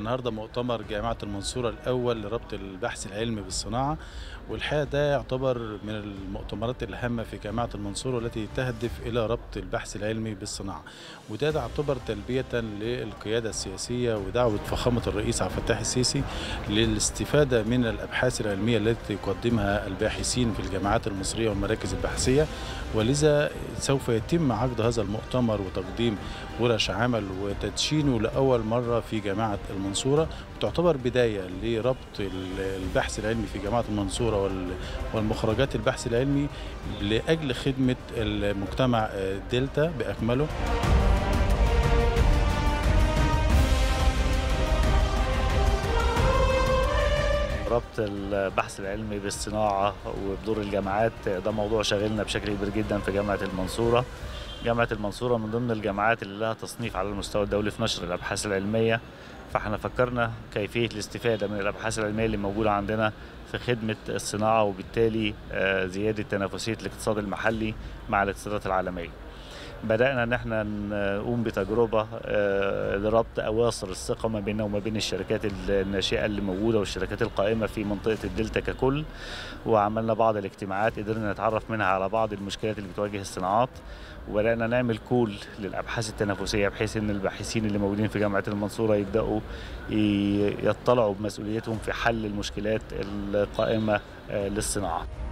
النهارده مؤتمر جامعة المنصورة الأول لربط البحث العلمي بالصناعة والحقيقة ده يعتبر من المؤتمرات الهامة في جامعة المنصورة والتي تهدف إلى ربط البحث العلمي بالصناعة وده تعتبر تلبية للقيادة السياسية ودعوة فخامة الرئيس عبد الفتاح السيسي للاستفادة من الأبحاث العلمية التي يقدمها الباحثين في الجامعات المصرية والمراكز البحثية ولذا سوف يتم عقد هذا المؤتمر وتقديم ورش عمل وتدشينه لأول مرة في جامعة المنصورة وتعتبر بداية لربط البحث العلمي في جامعة المنصورة والمخرجات البحث العلمي لأجل خدمة المجتمع دلتا بأكمله ربط البحث العلمي بالصناعة وبدور الجامعات ده موضوع شاغلنا بشكل كبير جدا في جامعة المنصورة جامعة المنصورة من ضمن الجامعات اللي لها تصنيف على المستوى الدولي في نشر الأبحاث العلمية فاحنا فكرنا كيفية الاستفادة من الأبحاث العلمية اللي موجودة عندنا في خدمة الصناعة وبالتالي زيادة تنافسية الاقتصاد المحلي مع الاقتصادات العالمية بدأنا ان احنا نقوم بتجربة لربط أواصر الثقة ما بيننا وما بين الشركات الناشئة اللي موجودة والشركات القائمة في منطقة الدلتا ككل وعملنا بعض الاجتماعات قدرنا نتعرف منها على بعض المشكلات اللي بتواجه الصناعات وبدأنا نعمل كول للأبحاث التنافسية بحيث إن الباحثين اللي موجودين في جامعة المنصورة يبدأوا يطلعوا بمسؤوليتهم في حل المشكلات القائمة للصناعة